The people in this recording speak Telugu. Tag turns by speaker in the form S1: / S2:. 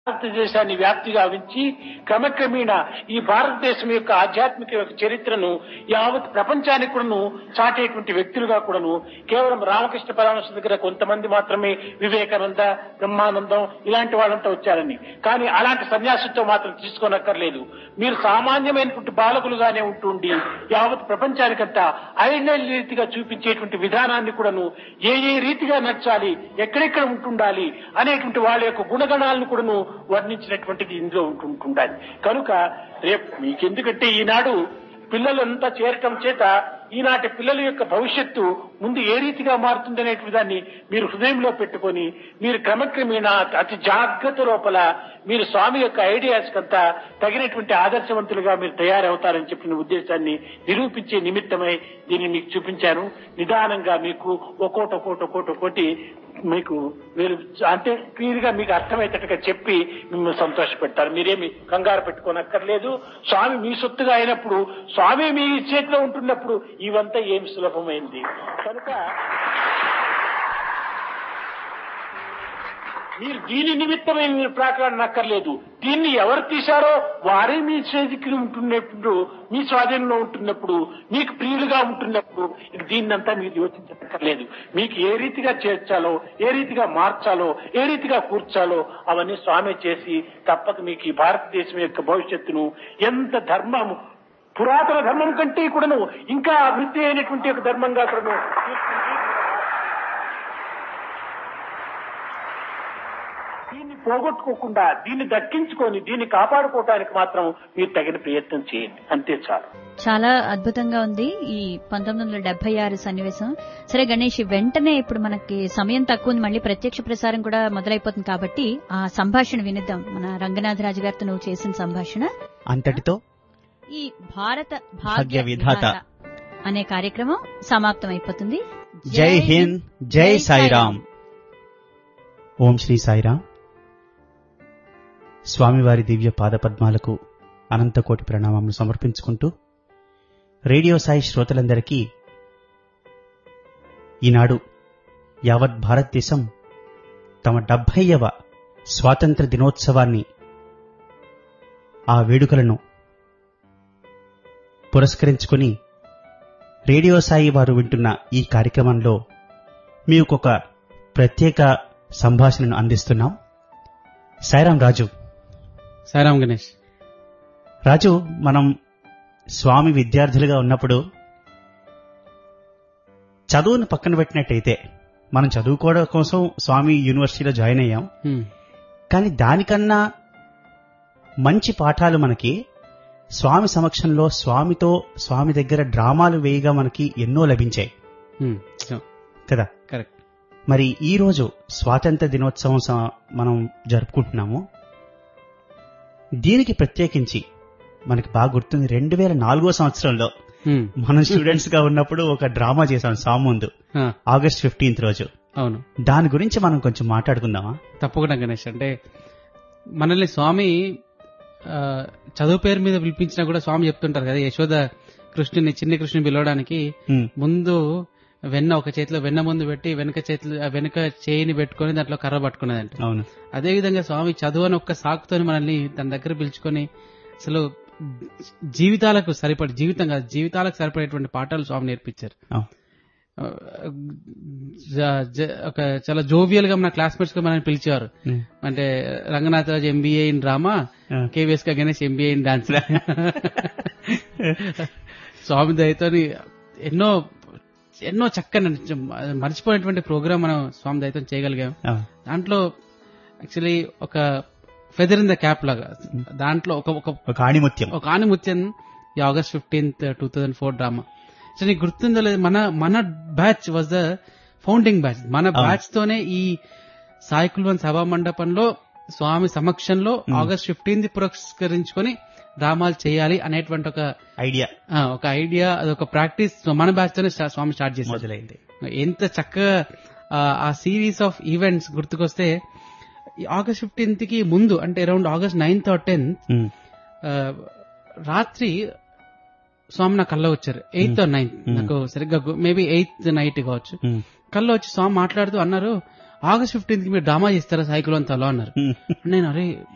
S1: భారతదేశాన్ని వ్యాప్తి గావించి క్రమక్రమేణ ఈ భారతదేశం యొక్క ఆధ్యాత్మిక యొక్క చరిత్రను యావత్ ప్రపంచానికి కూడాను చాటేటువంటి వ్యక్తులుగా కూడాను కేవలం రామకృష్ణ పరమహంస దగ్గర కొంతమంది మాత్రమే వివేకానంద బ్రహ్మానందం ఇలాంటి వాళ్ళంతా వచ్చారని కానీ అలాంటి సన్యాసంతో మాత్రం తీసుకోనక్కర్లేదు మీరు సామాన్యమైనటువంటి బాలకులుగానే ఉంటుండి యావత్ ప్రపంచానికంతా ఐడియల్ రీతిగా చూపించేటువంటి విధానాన్ని కూడాను ఏ ఏ రీతిగా నచ్చాలి ఎక్కడెక్కడ ఉంటుండాలి అనేటువంటి వాళ్ళ యొక్క గుణగణాలను కూడాను వర్ణించినటువంటిది ఇందులో ఉంటుండాలి కనుక రేపు మీకెందుకంటే ఈనాడు పిల్లలంతా చేరటం చేత ఈనాటి పిల్లల యొక్క భవిష్యత్తు ముందు ఏ రీతిగా మారుతుందనేటువంటి దాన్ని మీరు హృదయంలో పెట్టుకొని మీరు క్రమక్రమేణా అతి జాగ్రత్త లోపల మీరు స్వామి యొక్క ఐడియాస్ కంతా తగినటువంటి ఆదర్శవంతులుగా మీరు తయారవుతారని చెప్పిన ఉద్దేశాన్ని నిరూపించే నిమిత్తమై దీన్ని మీకు చూపించాను నిదానంగా మీకు ఒక్కోటి ఒక్కోటి ఒక్కోటి ఒక్కోటి మీకు మీరు అంటే క్లియర్ గా మీకు అర్థమయ్యేటట్టుగా చెప్పి మిమ్మల్ని సంతోషపెడతారు మీరేమి కంగారు పెట్టుకోనక్కర్లేదు స్వామి మీ సొత్తుగా అయినప్పుడు స్వామి మీ చేతిలో ఉంటున్నప్పుడు ఇవంతా ఏమి సులభమైంది కనుక మీరు దీని నిమిత్తమే మీరు ప్రాకాడనక్కర్లేదు దీన్ని ఎవరు తీశారో వారే మీ చేతికి ఉంటున్నప్పుడు మీ స్వాధీనంలో ఉంటున్నప్పుడు మీకు ప్రియులుగా ఉంటున్నప్పుడు ఇక దీన్నంతా మీరు యోచించక్కర్లేదు మీకు ఏ రీతిగా చేర్చాలో ఏ రీతిగా మార్చాలో ఏ రీతిగా కూర్చాలో అవన్నీ స్వామి చేసి తప్పక మీకు ఈ భారతదేశం యొక్క భవిష్యత్తును ఎంత ధర్మము పురాతన ధర్మం కంటే కూడాను ఇంకా అభివృద్ధి అయినటువంటి ఒక ధర్మంగా కూడాను దీన్ని పోగొట్టుకోకుండా దీన్ని దక్కించుకొని దీన్ని కాపాడుకోవటానికి మాత్రం మీరు తగిన ప్రయత్నం చేయండి అంతే చాలు
S2: చాలా అద్భుతంగా ఉంది ఈ పంతొమ్మిది వందల డెబ్బై ఆరు సన్నివేశం సరే గణేష్ వెంటనే ఇప్పుడు మనకి సమయం తక్కువ ఉంది మళ్ళీ ప్రత్యక్ష ప్రసారం కూడా మొదలైపోతుంది కాబట్టి ఆ సంభాషణ వినిద్దాం మన రంగనాథరాజు గారితో నువ్వు చేసిన సంభాషణ
S3: అంతటితో
S2: ఈ భారత
S3: భాగ్య
S2: భాగ్య
S3: విధాత
S2: విధాత అనే కార్యక్రమం సమాప్తం అయిపోతుంది
S3: జై హింద్ జై సాయిరామ్ ఓం శ్రీ సాయిరామ్ స్వామివారి దివ్య పాదపద్మాలకు అనంతకోటి ప్రణామములు సమర్పించుకుంటూ రేడియో సాయి శ్రోతలందరికీ ఈనాడు యావత్ భారతదేశం తమ డెబ్భైవ స్వాతంత్ర దినోత్సవాన్ని ఆ వేడుకలను పురస్కరించుకుని రేడియో సాయి వారు వింటున్న ఈ కార్యక్రమంలో మీకు ఒక ప్రత్యేక సంభాషణను అందిస్తున్నాం సాయిరాం రాజు
S4: సాయిరామ్ గణేష్
S3: రాజు మనం స్వామి విద్యార్థులుగా ఉన్నప్పుడు చదువును పక్కన పెట్టినట్టయితే మనం చదువుకోవడం కోసం స్వామి యూనివర్సిటీలో జాయిన్ అయ్యాం
S4: హ్మ్.
S3: కానీ దానికన్నా మంచి పాఠాలు మనకి స్వామి సమక్షంలో స్వామితో స్వామి దగ్గర డ్రామాలు వేయగా మనకి ఎన్నో లభించాయి
S4: హ్మ్. సో,
S3: కదా
S4: కరెక్ట్
S3: మరి ఈ రోజు స్వాతంత్ర దినోత్సవం స- మనం జరుపుకుంటున్నాము దీనికి ప్రత్యేకించి మనకి బాగా గుర్తుంది రెండు వేల నాలుగో సంవత్సరంలో
S4: హ్మ్.
S3: మనం స్టూడెంట్స్ గా ఉన్నప్పుడు ఒక డ్రామా చేసాం సాము ముందు
S4: ఆ,
S3: ఆగస్ట్ ఫిఫ్టీన్త్ రోజు
S4: అవును
S3: దాని గురించి మనం కొంచెం మాట్లాడుకుందామా
S4: తప్పకుండా గణేష్ అంటే మనల్ని స్వామి ఆ, చదువు పేరు మీద పిలిపించినా కూడా స్వామి చెప్తుంటారు కదా యశోద కృష్ణుని చిన్ని కృష్ణుని పిలవడానికి
S3: ఉమ్,
S4: ముందు వెన్న ఒక చేతిలో వెన్న ముందు పెట్టి వెనక చేతిలో ఆ వెనక చేయిని పెట్టుకొని దాంట్లో కర్ర పట్టుకున్నదంట
S3: అవును
S4: అదే విధంగా స్వామి చదువు అని ఒక్క సాకుతోని మనల్ని తన దగ్గర పిలుచుకొని అసలు జీవితాలకు సరిపడి జీవితం కాదు జీవితాలకు సరిపడేటువంటి పాఠాలు స్వామి నేర్పించారు
S3: అవును.
S4: ఆ, జ- జ- ఒక చాలా జోవియల్ గా మన క్లాస్మేట్స్ గా మనల్ని పిలిచేవారు
S3: ఉమ్,
S4: అంటే Ranganath Raju MBA in drama
S3: ఆ.
S4: కేవీఎస్ గా గణేష్ ఎంబీఏ ఇన్ డాన్స్ స్వామి దయతోని ఎన్నో ఎన్నో చక్కని మర్చిపోయినటువంటి ప్రోగ్రామ్ మనం స్వామి దయతో చేయగలిగాం
S3: అవును.
S4: దాంట్లో యాక్చువల్లీ ఒక ఫెదర్ ఇన్ ద క్యాప్ లాగా దాంట్లో ఒక ఒక
S3: ఒక ఆణిముత్యం
S4: ఒక ఆనిముత్యం ఈ August fifteenth two thousand four drama so నీకు గుర్తుందో లేదు మన మన batch was the founding batch మన
S3: అవును.
S4: బ్యాచ్ తోనే ఈ సాయి కుల్వన్ సభా మండపంలో స్వామి సమక్షంలో ఆగస్ట్ ఫిఫ్టీన్త్ పురస్కరించుకొని డ్రామాలు చేయాలి అనేటువంటి ఒక
S3: ఐడియా
S4: ఆ, ఒక ఐడియా అదొక ప్రాక్టీస్ మన బ్యాచ్ తోనే స్టా- స్వామి స్టార్ట్ చేశారు
S3: మొదలైంది
S4: ఎంత చక్కగా ఆ, ఆ సిరీస్ ఆఫ్ ఈవెంట్స్ గుర్తుకొస్తే ఈ ఆగస్ట్ ఫిఫ్టీన్త్ కి ముందు అంటే around August ninth or tenth
S3: um,
S4: రాత్రి స్వామి నా కళ్ళ వచ్చారు ఎయిత్ ఆర్ నైన్త్ నాకు సరిగ్గా మేబీ ఎయిత్ నైట్ కావచ్చు
S3: ఉమ్,
S4: కళ్ళు వచ్చి స్వామి మాట్లాడుతూ అన్నారు ఆగస్ట్ ఫిఫ్టీన్త్ కి మీరు డ్రామా చేస్తారా సైకిల్ అంతా అన్నారు
S3: ఉమ్.
S4: నేను అరే